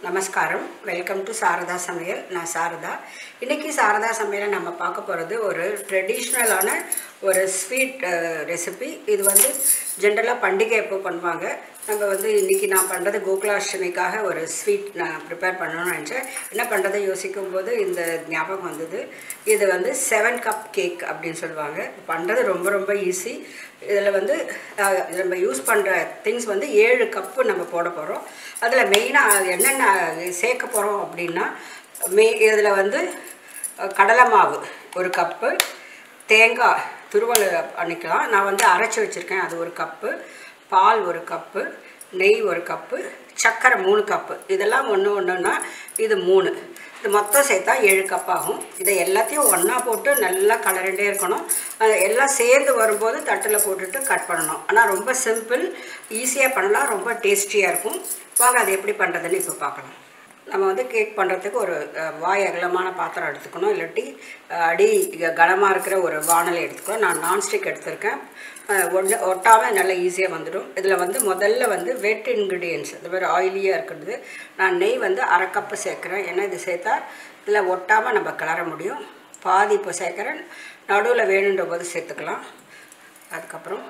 நமஸ்காரம் welcome to Saradha சமையல் நான் சாரதா இன்றைக்கி சாரதா சமையலை நம்ம பார்க்க போகிறது ஒரு ட்ரெடிஷ்னலான ஒரு ஸ்வீட் ரெசிபி இது வந்து ஜென்ரலாக பண்டிகை எப்போ பண்ணுவாங்க நம்ம வந்து இன்றைக்கி நான் பண்ணுறது கோகுலாஷ்டமிக்காக ஒரு ஸ்வீட் நான் ப்ரிப்பேர் பண்ணணும்னு நினச்சேன் என்ன பண்ணுறதை யோசிக்கும் போது இந்த ஞாபகம் வந்தது இது வந்து செவன் கப் கேக் அப்படின்னு சொல்லுவாங்க பண்ணுறது ரொம்ப ரொம்ப ஈஸி இதில் வந்து அஹ், நம்ம யூஸ் பண்ணுற திங்ஸ் வந்து ஏழு கப்பு நம்ம போட போகிறோம் அதில் மெயினாக என்னென்ன சேர்க்க போகிறோம் அப்படின்னா மெ இதில் வந்து அஹ், கடலை மாவு ஒரு கப்பு தேங்காய் துருவல் பண்ணிக்கலாம் நான் வந்து அரைச்சி வச்சுருக்கேன் அது ஒரு கப்பு பால் ஒரு கப்பு நெய் ஒரு கப்பு சர்க்கரை மூணு கப்பு இதெல்லாம் ஒன்று ஒன்றுன்னா இது மூணு இது மொத்தம் சேர்த்தா ஏழு கப் ஆகும் இதை எல்லாத்தையும் ஒன்றா போட்டு நல்லா கலரிட்டே இருக்கணும் அது எல்லாம் சேர்ந்து வரும்போது தட்டில் போட்டுட்டு கட் பண்ணணும் ஆனால் ரொம்ப சிம்பிள் ஈஸியாக பண்ணலாம் ரொம்ப டேஸ்டியாக இருக்கும் வாங்க அது எப்படி பண்ணுறதுன்னு இப்போ பார்க்கலாம் நம்ம வந்து கேக் பண்ணுறதுக்கு ஒரு அஹ், வாய் அகலமான பாத்திரம் எடுத்துக்கணும் இல்லாட்டி அஹ், அடி கனமாக இருக்கிற ஒரு வானலை எடுத்துக்கணும் நான் நான்ஸ்டிக் எடுத்திருக்கேன் ஒன்று ஒட்டாமல் நல்லா ஈஸியாக வந்துடும் இதில் வந்து முதல்ல வந்து வெட் இன்க்ரீடியன்ஸ் இந்த மாதிரி ஆயிலியாக இருக்கிறது நான் நெய் வந்து அரை கப்பு சேர்க்குறேன் ஏன்னா இது சேர்த்தா இதில் ஒட்டாமல் நம்ம கிளற முடியும் பாதி இப்போ சேர்க்குறேன் நடுவில் வேணுன்ற போது சேர்த்துக்கலாம் அதுக்கப்புறம்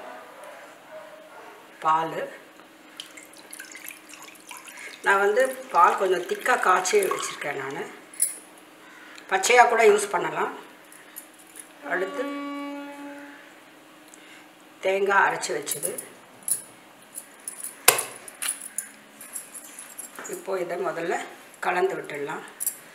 பால் நான் வந்து பால் கொஞ்சம் திக்காக காய்ச்சி வச்சுருக்கேன் நான் பச்சையாக கூட யூஸ் பண்ணலாம் அடுத்து தேங்காய் அரைச்சி வச்சது இப்போ இதை முதல்ல கலந்து விட்டுடலாம்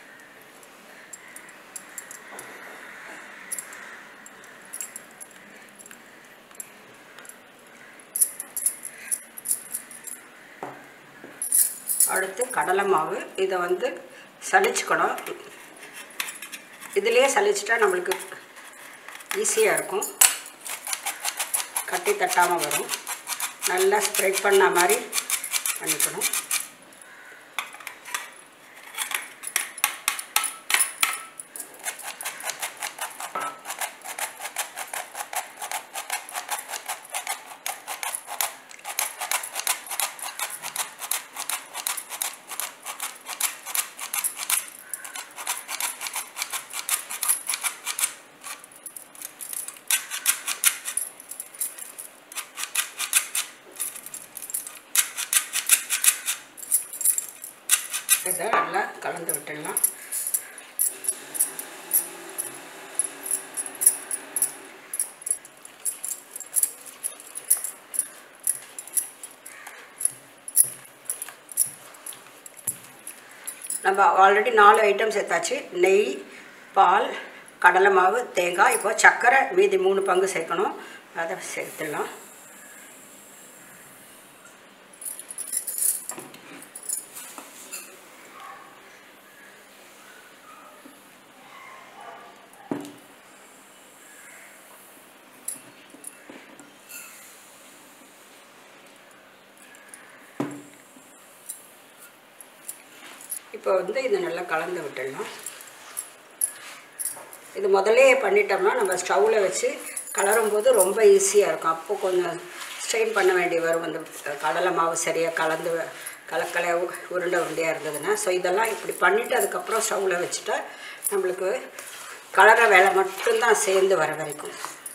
அடுத்து கடலை மாவு இதை வந்து சலிச்சுக்கணும் இதுலேயே சலிச்சிட்டா நம்மளுக்கு ஈஸியாக இருக்கும் கட்டி தட்டாமல் வரும் நல்லா ஸ்ப்ரெட் பண்ண மாதிரி பண்ணிக்கணும் இதை நல்லா கலந்து விட்டுடலாம் நம்ம ஆல்ரெடி நாலு ஐட்டம் சேர்த்தாச்சு நெய் பால் கடலை மாவு தேங்காய் இப்போ சர்க்கரை மீதி மூணு பங்கு சேர்க்கணும் அதை சேர்த்துடலாம் இப்போ வந்து இதை நல்லா கலந்து விட்டுடலாம் இது முதல்லே பண்ணிட்டோம்னா நம்ம ஸ்டவ்வில் வச்சு கலரும் போது ரொம்ப ஈஸியாக இருக்கும் அப்போ கொஞ்சம் ஸ்ட்ரெயின் பண்ண வேண்டி வரும் அந்த கடலை மாவு சரியாக கலந்து கலக்கலை உருண்டை உருண்டையாக இருந்ததுன்னா ஸோ இதெல்லாம் இப்படி பண்ணிவிட்டு அதுக்கப்புறம் ஸ்டவ்வில் வச்சுட்டா நம்மளுக்கு கலர வேலை மட்டும்தான் சேர்ந்து வர வரைக்கும்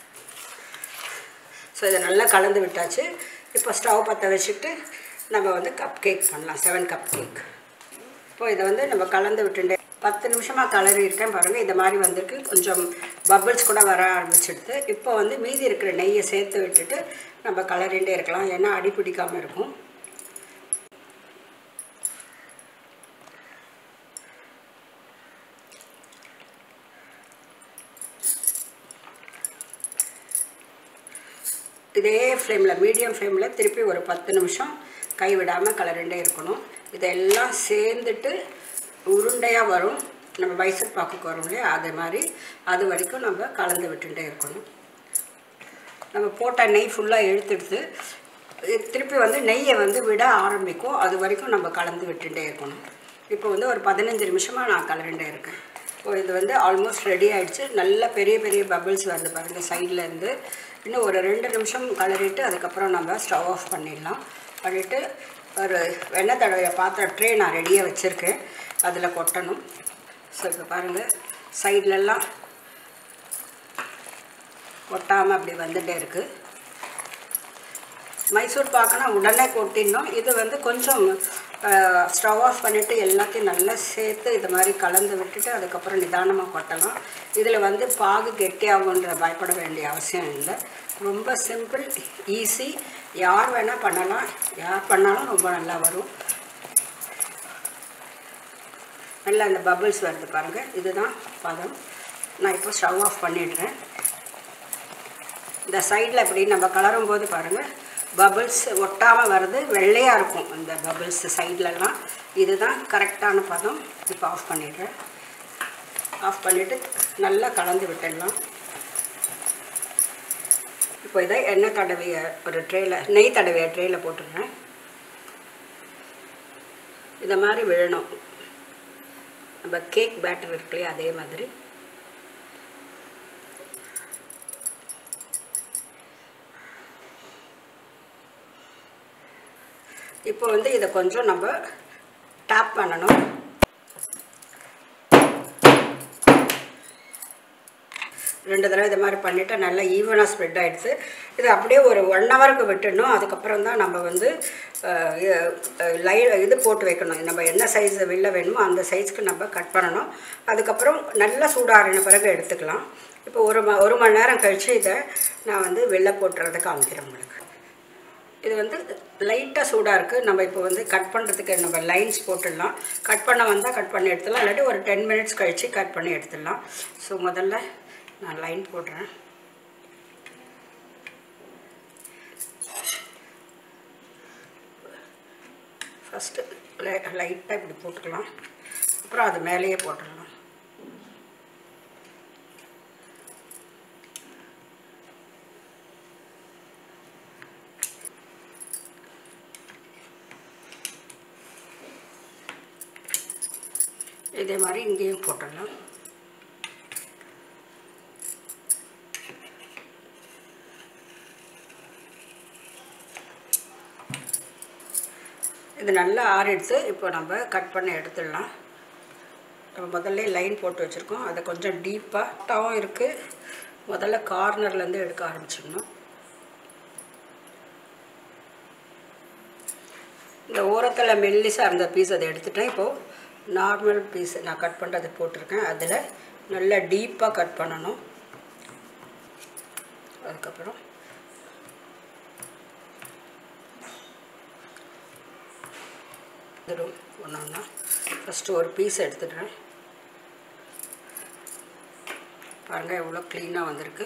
ஸோ இதை நல்லா கலந்து விட்டாச்சு இப்போ ஸ்டவ் பற்ற வச்சுட்டு நம்ம வந்து கப் கேக் பண்ணலாம் செவன் கப் கேக் இப்போ இதை வந்து நம்ம கலந்து விட்டுட்டு பத்து நிமிஷமாக கலரி இருக்கேன் பாருங்கள் இந்த மாதிரி வந்திருக்கு கொஞ்சம் பபிள்ஸ் கூட வர ஆரம்பிச்சிடுது இப்போ வந்து மீதி இருக்கிற நெய்யை சேர்த்து விட்டுட்டு நம்ம கலரிண்டே இருக்கலாம் ஏன்னா அடி பிடிக்காமல் இருக்கும் இதே ஃப்ளேமில் மீடியம் ஃப்ளேமில் திருப்பி ஒரு பத்து நிமிஷம் கைவிடாமல் கலரிண்டே இருக்கணும் இதெல்லாம் சேர்ந்துட்டு உருண்டையாக வரும் நம்ம மைசூர் பாக்குக்கு வரும் இல்லையா அதே மாதிரி அது வரைக்கும் நம்ம கலந்து விட்டுட்டே இருக்கணும் நம்ம போட்ட நெய் ஃபுல்லாக இழுத்துடுத்து இது திருப்பி வந்து நெய்யை வந்து விட ஆரம்பிக்கும் அது வரைக்கும் நம்ம கலந்து விட்டுட்டே இருக்கணும் இப்போ வந்து ஒரு பதினஞ்சு நிமிஷமாக நான் கலரிண்டே இருக்கேன் இப்போ இது வந்து ஆல்மோஸ்ட் ரெடி ஆயிடுச்சு நல்ல பெரிய பெரிய பபிள்ஸ் வருது பாருங்கள் சைடில் இருந்து இன்னும் ஒரு ரெண்டு நிமிஷம் கலரிட்டு அதுக்கப்புறம் நம்ம ஸ்டவ் ஆஃப் பண்ணிடலாம் பண்ணிவிட்டு ஒரு வெண்ணெய் தடவைய பாத்திரம் ட்ரே நான் ரெடியாக வச்சுருக்கேன் அதில் கொட்டணும் ஸோ இப்போ பாருங்கள் சைட்லெல்லாம் கொட்டாமல் அப்படி வந்துட்டே இருக்குது மைசூர் பாக்குனா உடனே கொட்டிடணும் இது வந்து கொஞ்சம் ஸ்டவ் ஆஃப் பண்ணிவிட்டு எல்லாத்தையும் நல்லா சேர்த்து இது மாதிரி கலந்து விட்டுட்டு அதுக்கப்புறம் நிதானமாக கொட்டலாம் இதில் வந்து பாகு கெட்டியாகுன்ற பயப்பட வேண்டிய அவசியம் இல்லை ரொம்ப சிம்பிள் ஈஸி யார் வேணால் பண்ணலாம் யார் பண்ணாலும் ரொம்ப நல்லா வரும் நல்லா அந்த பபிள்ஸ் வருது பாருங்கள் இதுதான் பதம் நான் இப்போ ஸ்டவ் ஆஃப் பண்ணிடுறேன் இந்த சைடில் இப்படி நம்ம கலரும் போது பாருங்கள் பபிள்ஸ் ஒட்டாமல் வருது வெள்ளையாக இருக்கும் அந்த பபிள்ஸ் சைட்லலாம் இதுதான் கரெக்டான பதம் இப்போ ஆஃப் பண்ணிடுறேன் ஆஃப் பண்ணிவிட்டு நல்லா கலந்து விட்டுடலாம் இப்போ இதை எண்ணெய் தடவிய ஒரு ட்ரேயில் நெய் தடவிய ட்ரேயில் போட்டுடுறேன் இந்த மாதிரி விழணும் நம்ம கேக் பேட்டர் இருக்கு இல்லையா அதே மாதிரி இப்போ வந்து இதை கொஞ்சம் நம்ம டேப் பண்ணணும் ரெண்டு தடவை இது மாதிரி பண்ணிவிட்டு நல்லா ஈவனாக ஸ்ப்ரெட் ஆகிடுது இது அப்படியே ஒரு ஒன் ஹவருக்கு விட்டுடணும் அதுக்கப்புறம் தான் நம்ம வந்து லை இது போட்டு வைக்கணும் நம்ம என்ன சைஸ் வெளில வேணுமோ அந்த சைஸ்க்கு நம்ம கட் பண்ணணும் அதுக்கப்புறம் நல்லா சூடாறின பிறகு எடுத்துக்கலாம் இப்போ ஒரு ம ஒரு மணி நேரம் கழித்து இதை நான் வந்து வெளில போட்டுறதை காமிக்கிறேன் உங்களுக்கு இது வந்து லைட்டாக சூடாக இருக்குது நம்ம இப்போ வந்து கட் பண்ணுறதுக்கு நம்ம லைன்ஸ் போட்டுடலாம் கட் பண்ண வந்தால் கட் பண்ணி எடுத்துடலாம் இல்லாட்டி ஒரு டென் மினிட்ஸ் கழித்து கட் பண்ணி எடுத்துடலாம் ஸோ முதல்ல நான் லைன் போடுறேன் ஃபஸ்ட்டு லைட்டாக இப்படி போட்டுக்கலாம் அப்புறம் அது மேலேயே போட்டுடலாம் இதே மாதிரி இங்கேயும் போட்டுடலாம் இது நல்லா ஆறிடுத்து இப்போ நம்ம கட் பண்ணி எடுத்துடலாம் நம்ம முதல்ல லைன் போட்டு வச்சுருக்கோம் அதை கொஞ்சம் டீப்பாக டவும் இருக்குது முதல்ல கார்னர்லேருந்து எடுக்க ஆரம்பிச்சிடணும் இந்த ஓரத்தில் மெல்லிசாக இருந்த பீஸ் அதை எடுத்துட்டேன் இப்போது நார்மல் பீஸ் நான் கட் பண்ணுறது போட்டிருக்கேன் அதில் நல்லா டீப்பாக கட் பண்ணணும் அதுக்கப்புறம் இது ஒன்று ஒன்றா ஃபஸ்ட்டு ஒரு பீஸ் எடுத்துடுறேன் பாருங்கள் எவ்வளோ க்ளீனாக வந்திருக்கு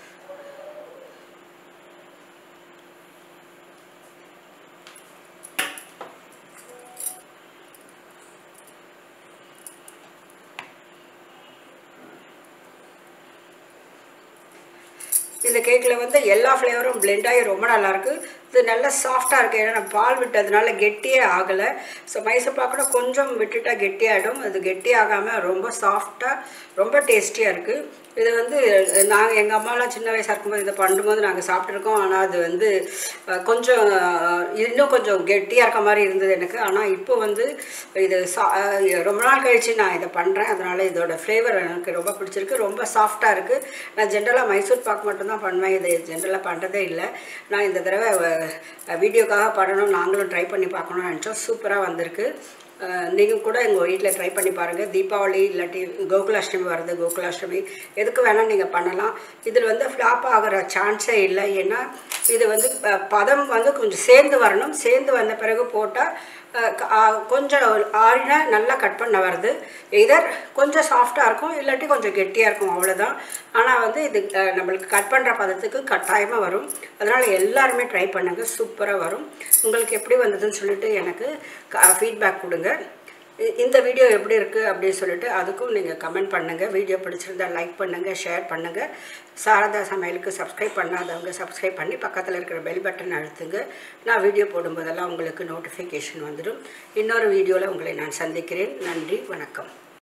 இந்த கேக்கில் வந்து எல்லா ஃப்ளேவரும் பிளெண்ட் ஆகி ரொம்ப நல்லாயிருக்கு இது நல்லா சாஃப்டாக இருக்குது ஏன்னா நான் பால் விட்டதுனால கெட்டியே ஆகலை ஸோ மைசூர் பாக்கூட கொஞ்சம் விட்டுட்டா கெட்டியாகிடும் அது கெட்டி ஆகாமல் ரொம்ப சாஃப்டாக ரொம்ப டேஸ்டியாக இருக்குது இது வந்து நாங்கள் எங்கள் அம்மாலாம் சின்ன வயசாக இருக்கும்போது இதை பண்ணும்போது நாங்கள் சாப்பிட்ருக்கோம் ஆனால் அது வந்து அஹ், கொஞ்சம் அஹ், இன்னும் கொஞ்சம் கெட்டியாக இருக்க மாதிரி இருந்தது எனக்கு ஆனால் இப்போ வந்து இது சா அஹ், ரொம்ப நாள் கழித்து நான் இதை பண்ணுறேன் அதனால் இதோட ஃப்ளேவர் எனக்கு ரொம்ப பிடிச்சிருக்கு ரொம்ப சாஃப்டாக இருக்குது நான் ஜென்ரலாக மைசூர் பாக் மட்டும்தான் பண்ணுவேன் இது ஜென்ரலாக பண்ணுறதே இல்லை நான் இந்த தடவை அஹ், வீடியோக்காக பண்ணணும் நாங்களும் ட்ரை பண்ணி பார்க்கணும்னு நினச்சோம் சூப்பராக வந்திருக்கு நீங்கள் கூட எங்கள் வீட்டில் ட்ரை பண்ணி பாருங்கள் தீபாவளி இல்லாட்டி கோகுலாஷ்டமி வருது கோகுலாஷ்டமி எதுக்கு வேணால் நீங்கள் பண்ணலாம் இதில் வந்து ஃப்ளாப் ஆகிற சான்ஸே இல்லை ஏன்னா இது வந்து ப- பதம் வந்து கொஞ்சம் சேர்ந்து வரணும் சேர்ந்து வந்த பிறகு போட்டால் கொஞ்சம் ஆறினா நல்லா கட் பண்ண வருது இதர் கொஞ்சம் சாஃப்டாக இருக்கும் இல்லாட்டி கொஞ்சம் கெட்டியாக இருக்கும் அவ்வளோதான் ஆனால் வந்து இது அஹ், நம்மளுக்கு கட் பண்ணுற பதத்துக்கு கட்டாயமாக வரும் அதனால் எல்லாருமே ட்ரை பண்ணுங்கள் சூப்பராக வரும் உங்களுக்கு எப்படி வந்ததுன்னு சொல்லிட்டு எனக்கு ஃபீட்பேக் கொடுங்க இ- இந்த வீடியோ எப்படி இருக்குது அப்படின்னு சொல்லிட்டு அதுக்கும் நீங்கள் கமெண்ட் பண்ணுங்கள் வீடியோ பிடிச்சிருந்தா லைக் பண்ணுங்கள் ஷேர் பண்ணுங்கள் சாரதா சமையலுக்கு சப்ஸ்கிரைப் பண்ணாதவங்க சப்ஸ்கிரைப் பண்ணி பக்கத்தில் இருக்கிற பெல் பட்டன் அழுத்துங்க நான் வீடியோ போடும்போதெல்லாம் உங்களுக்கு நோட்டிஃபிகேஷன் வந்துடும் இன்னொரு வீடியோவில் உங்களை நான் சந்திக்கிறேன் நன்றி வணக்கம்